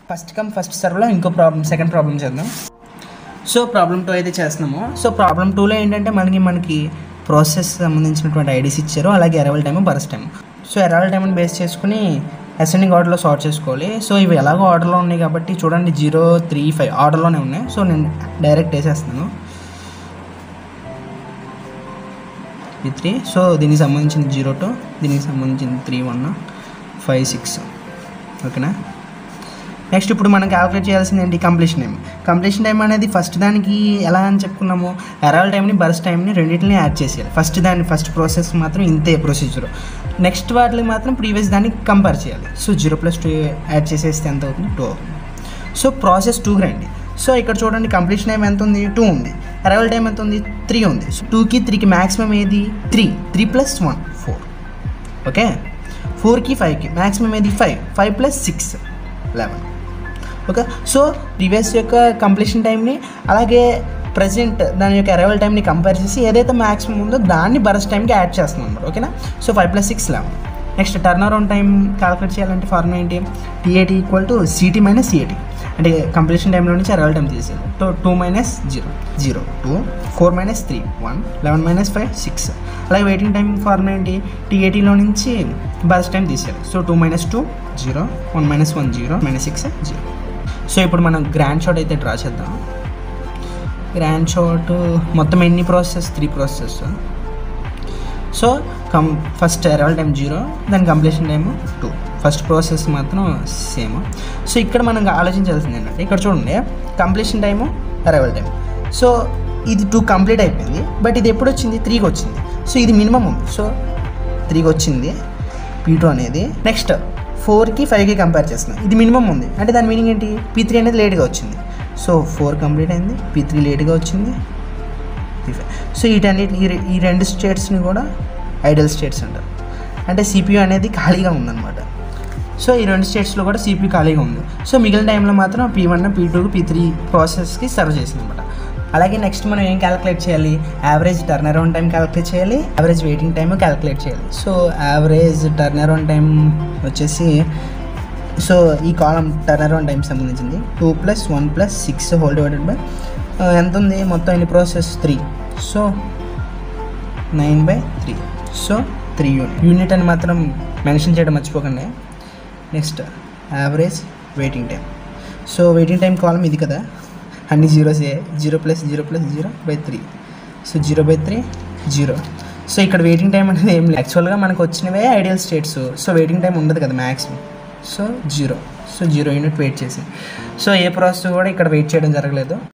first come first సర్వ్లో ఇంకో problem second problem చేద్దాం సో ప్రాబ్లం టూ అయితే చేస్తున్నాము సో ప్రాబ్లం టూలో ఏంటంటే మనకి మనకి ప్రాసెస్ సంబంధించినటువంటి ఐడీస్ ఇచ్చారు అలాగే arrival time burst time so arrival టైంని బేస్ చేసుకుని అసెండింగ్ ఆర్డర్లో సార్ట్ చేసుకోవాలి సో ఇవి ఎలాగో ఆర్డర్లో ఉన్నాయి కాబట్టి చూడండి జీరో త్రీ ఫైవ్ ఆర్డర్లోనే ఉన్నాయి సో నేను డైరెక్ట్ వేసేస్తున్నాను ఈ త్రీ సో దీనికి సంబంధించిన జీరో టూ దీనికి సంబంధించిన త్రీ వన్ ఫైవ్ సిక్స్ ఓకేనా నెక్స్ట్ ఇప్పుడు మనం క్యాలిక్యులేట్ చేయాల్సింది ఏంటి కంప్లీషన్ టైం కంప్లీషన్ టైం అనేది ఫస్ట్ దానికి ఎలా అని చెప్పుకున్నాము అరైవల్ టైంని బర్స్ టైంని రెండింటిని యాడ్ చేసేయాలి ఫస్ట్ దాన్ని ఫస్ట్ ప్రాసెస్ మాత్రం ఇంతే ప్రొసీజర్ నెక్స్ట్ వాటికి మాత్రం ప్రీవియస్ దాన్ని కంపేర్ చేయాలి so zero plus two add చేసేస్తే ఎంత అవుతుంది టూ అవుతుంది సో ప్రాసెస్ టూ రండి సో ఇక్కడ చూడండి కంప్లీషన్ టైం ఎంత ఉంది టూ ఉంది అరైవల్ టైం ఎంత ఉంది త్రీ ఉంది సో టూకి త్రీకి మ్యాక్సిమం ఏది three three plus one four okay ఫోర్కి ఫైవ్కి మ్యాక్సిమం ఏది five five plus six eleven okay so previous యొక్క కంప్లీషన్ టైంని అలాగే ప్రజెంట్ దాని యొక్క అరైవల్ టైంని కంపేర్ చేసి ఏదైతే మ్యాక్సిమం ఉందో దాన్ని బరస్ టైంకి యాడ్ చేస్తున్నాం అనమాట ఓకేనా so five plus six eleven next turn around time calculate చేయాలంటే ఫార్ములా ఏంటి TAT equal to CT minus CAT అంటే కంప్లీషన్ టైంలో నుంచి అరైవల్ టైం తీసేయాలి two two minus zero zero two four minus three one eleven minus five six అలాగే waiting time formula ఏంటి టీఏటీలో నుంచి బస్ టైం తీసేయాలి so two minus two zero one minus one zero minus six zero so ఇప్పుడు మనం grand shot అయితే draw చేద్దాం Gantt chart మొత్తం ఎన్ని process three process so come first arrival time zero దాని completion time two first process మాత్రం same so ఇక్కడ మనం ఆలోచించాల్సింది ఏంటంటే ఇక్కడ చూడండి completion time arrival time so ఇది టూ కంప్లీట్ అయిపోయింది బట్ ఇది ఎప్పుడు వచ్చింది త్రీకి వచ్చింది సో ఇది మినిమం ఉంది సో త్రీకి వచ్చింది పీ టూ అనేది నెక్స్ట్ ఫోర్కి ఫైవ్కి కంపేర్ చేస్తున్నాం ఇది మినిమం ఉంది అంటే దాని మీనింగ్ ఏంటి పీ త్రీ అనేది లేట్గా వచ్చింది సో ఫోర్ కంప్లీట్ అయింది పీ త్రీ లేట్గా వచ్చింది సో వీటన్నిటి ఈ రె- ఈ రెండు స్టేట్స్ని కూడా ఐడల్ స్టేట్స్ అంటారు అంటే సిపియు అనేది ఖాళీగా ఉందన్నమాట సో ఈ రెండు స్టేట్స్లో కూడా సిపియు ఖాళీగా ఉంది సో మిగిలిన టైంలో మాత్రం P one P two P three ప్రాసెస్కి సర్వ్ చేసింది అనమాట అలాగే నెక్స్ట్ మనం ఏం క్యాలిక్యులేట్ చేయాలి average turn around time calculate చేయాలి యావరేజ్ వెయిటింగ్ టైం క్యాలిక్యులేట్ చేయాలి so average turn around time వచ్చేసి సో ఈ కాలం టర్న్ అరౌండ్ టైం సంబంధించింది two plus one plus six whole divided by ఎంత ఉంది మొత్తం ఎన్ని process three so nine by three so three unit unit అని మాత్రం మెన్షన్ చేయడం మర్చిపోకండి next average waiting time so waiting time కాలం ఇది కదా అన్ని జీరోసే zero plus zero plus zero by three so zero by three zero so ఇక్కడ వెయిటింగ్ టైం అనేది ఏం లేదు యాక్చువల్గా మనకు వచ్చినవే ideal states so waiting time ఉండదు కదా maximum so zero so zero unit wait చేసి సో ఏ ప్రాసెస్ కూడా ఇక్కడ వెయిట్ చేయడం జరగలేదు